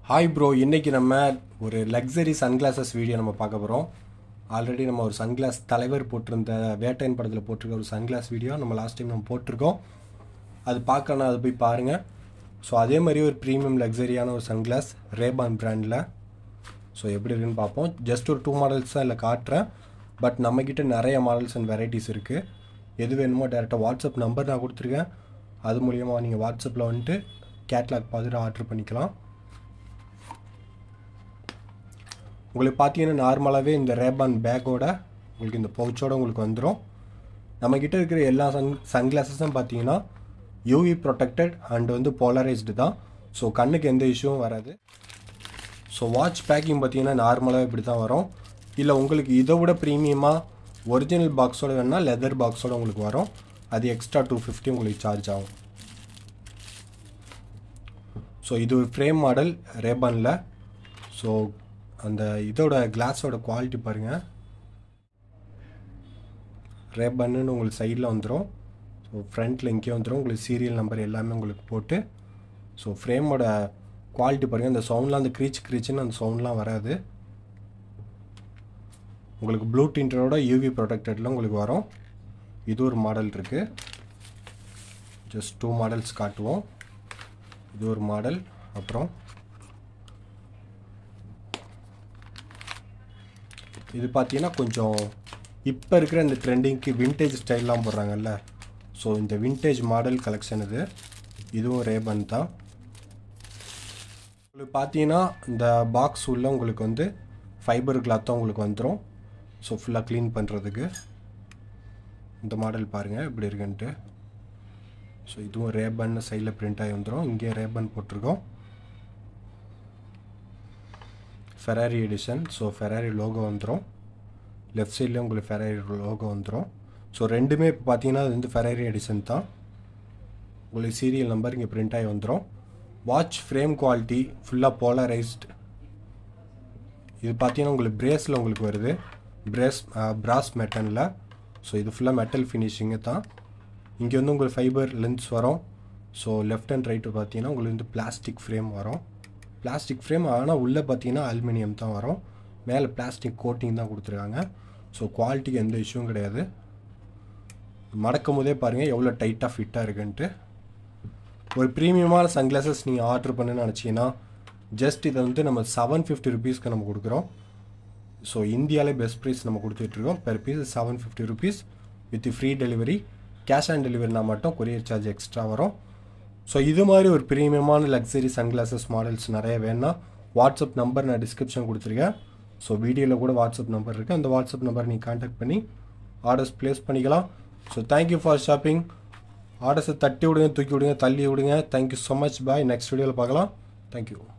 hi bro இன்னைக்கு நம்ம ஒரு லக்ஸரி சன்கிளாசஸ் வீடியோ நம்ம பார்க்க போகிறோம் ஆல்ரெடி நம்ம ஒரு சன்கிளாஸ் தலைவர் போட்டிருந்த வேட்டையன் படத்தில் போட்டிருக்க ஒரு சன்கிளாஸ் வீடியோ நம்ம லாஸ்ட் டைம் நம்ம போட்டிருக்கோம் அது பார்க்கணும் அதை போய் பாருங்கள் ஸோ அதே மாதிரி ஒரு ப்ரீமியம் லக்ஸரியான ஒரு சன்கிளாஸ் ரேபான் பிராண்டில் ஸோ எப்படி இருக்குன்னு பார்ப்போம் ஜஸ்ட் ஒரு டூ மாடல்ஸ் தான் இல்லை காட்டுறேன் பட் நம்மக்கிட்ட நிறைய மாடல்ஸ் அண்ட் வெரைட்டிஸ் இருக்குது எது வேணுமோ டேரெக்டாக வாட்ஸ்அப் நம்பர் நான் கொடுத்துருக்கேன் அது மூலியமாக நீங்கள் வாட்ஸ்அப்பில் வந்துட்டு கேட்லாக் பார்த்துட்டு ஆர்டர் பண்ணிக்கலாம் உங்களுக்கு பார்த்தீங்கன்னா நார்மலாகவே இந்த ரேபான் பேக்கோட உங்களுக்கு இந்த பவுச்சோட உங்களுக்கு வந்துடும் நம்மக்கிட்ட இருக்கிற எல்லா சன் சன்கிளாஸஸும் பார்த்தீங்கன்னா யூவி ப்ரொடெக்டட் அண்ட் வந்து போலரைஸ்டு தான் ஸோ கண்ணுக்கு எந்த இஷ்யூவும் வராது ஸோ வாட்ச் பேக்கிங் பார்த்தீங்கன்னா நார்மலாக இப்படி தான் வரும் இல்லை உங்களுக்கு இதை விட ப்ரீமியமாக ஒரிஜினல் பாக்ஸோட வேணால் லெதர் பாக்ஸோட உங்களுக்கு வரும் அது எக்ஸ்ட்ரா டூ ஃபிஃப்டி உங்களுக்கு சார்ஜ் ஆகும் ஸோ இது ஒரு ஃப்ரேம் மாடல் ரேபானில் ஸோ அந்த இதோட கிளாஸோட குவாலிட்டி பாருங்கள் ரேபன்னு உங்களுக்கு சைடில் வந்துடும் ஸோ ஃப்ரண்ட்டில் இங்கே வந்துடும் உங்களுக்கு சீரியல் நம்பர் எல்லாமே உங்களுக்கு போட்டு ஸோ ஃப்ரேமோட குவாலிட்டி பாருங்கள் அந்த சவுண்ட்லாம் அந்த க்ரீச் க்ரீச்சுன்னு அந்த சவுண்ட்லாம் வராது உங்களுக்கு ப்ளூ டிண்டரோட யூவி ப்ரொடெக்டடில் உங்களுக்கு வரும் இது ஒரு மாடல் இருக்குது ஜஸ்ட் டூ மாடல்ஸ் காட்டுவோம் இது ஒரு மாடல் அப்புறம் இது பார்த்தீங்கன்னா கொஞ்சம் இப்போ இருக்கிற இந்த ட்ரெண்டிங்க்கு விண்டேஜ் ஸ்டைல்லாம் போடுறாங்கல்ல ஸோ இந்த விண்டேஜ் மாடல் கலெக்ஷன் இது இதுவும் ரேபன் தான் உங்களுக்கு பார்த்தீங்கன்னா இந்த பாக்ஸ் உள்ள உங்களுக்கு வந்து ஃபைபர் கிளாத்தும் உங்களுக்கு வந்துடும் ஸோ ஃபுல்லாக க்ளீன் பண்ணுறதுக்கு இந்த மாடல் பாருங்கள் இப்படி இருக்குன்ட்டு ஸோ இதுவும் ரேபன் சைடில் பிரிண்ட் ஆகி வந்துடும் இங்கே ரேபன் போட்டிருக்கோம் Ferrari edition so Ferrari logo வந்துடும் லெஃப்ட் சைட்லேயும் உங்களுக்கு ஃபெராரி லோகோ வந்துடும் ஸோ ரெண்டுமே இப்போ பார்த்தீங்கன்னா அது வந்து ஃபெராரி எடிஷன் தான் உங்களுக்கு சீரியல் நம்பர் இங்கே பிரிண்ட் ஆகி வந்துடும் வாட்ச் ஃப்ரேம் குவாலிட்டி ஃபுல்லாக போலரைஸ்டு இது பார்த்தீங்கன்னா உங்களுக்கு பிரேஸில் உங்களுக்கு வருது பிரேஸ் பிராஸ் மெட்டனில் ஸோ இது ஃபுல்லாக மெட்டல் ஃபினிஷிங்கு தான் இங்கே வந்து உங்களுக்கு ஃபைபர் லென்ஸ் வரும் ஸோ லெஃப்ட் அண்ட் ரைட்டு பார்த்தீங்கன்னா உங்களுக்கு வந்து பிளாஸ்டிக் ஃப்ரேம் வரும் பிளாஸ்டிக் ஃப்ரேம் ஆனால் உள்ளே பார்த்தீங்கன்னா அலுமினியம் தான் வரும் மேலே பிளாஸ்டிக் கோட்டிங் தான் கொடுத்துருக்காங்க ஸோ குவாலிட்டிக்கு எந்த இஷ்யூவும் கிடையாது மடக்கும் போதே பாருங்கள் எவ்வளோ டைட்டாக ஃபிட்டாக இருக்குன்ட்டு ஒரு ப்ரீமியமான சன்கிளாசஸ் நீங்கள் ஆர்டர் பண்ணுன்னு நினச்சிங்கன்னா ஜஸ்ட் இதை வந்து நம்ம செவன் ஃபிஃப்டி ருபீஸ்க்கு நம்ம கொடுக்குறோம் ஸோ இந்தியாவிலே பெஸ்ட் ப்ரைஸ் நம்ம கொடுத்துட்ருக்கோம் per piece seven fifty rupees with free delivery cash on டெலிவரினா மட்டும் கொரியர் சார்ஜ் எக்ஸ்ட்ரா வரும் ஸோ இது மாதிரி ஒரு ப்ரீமியமான லக்ஸரி சன்கிளாசஸ் மாடல்ஸ் நிறைய வேணா வாட்ஸ்அப் நம்பர் நான் டிஸ்கிரிப்ஷன் கொடுத்துருக்கேன் ஸோ வீடியோவில் கூட வாட்ஸ்அப் நம்பர் இருக்குது அந்த வாட்ஸ்அப் நம்பர் நீங்கள் காண்டாக்ட் பண்ணி ஆர்டர்ஸ் ப்ளேஸ் பண்ணிக்கலாம் ஸோ தேங்க்யூ ஃபார் ஷாப்பிங் ஆர்டர்ஸை தட்டி விடுங்க தூக்கி விடுங்க தள்ளி விடுங்க thank you so much bye next வீடியோவில் பார்க்கலாம் தேங்க்யூ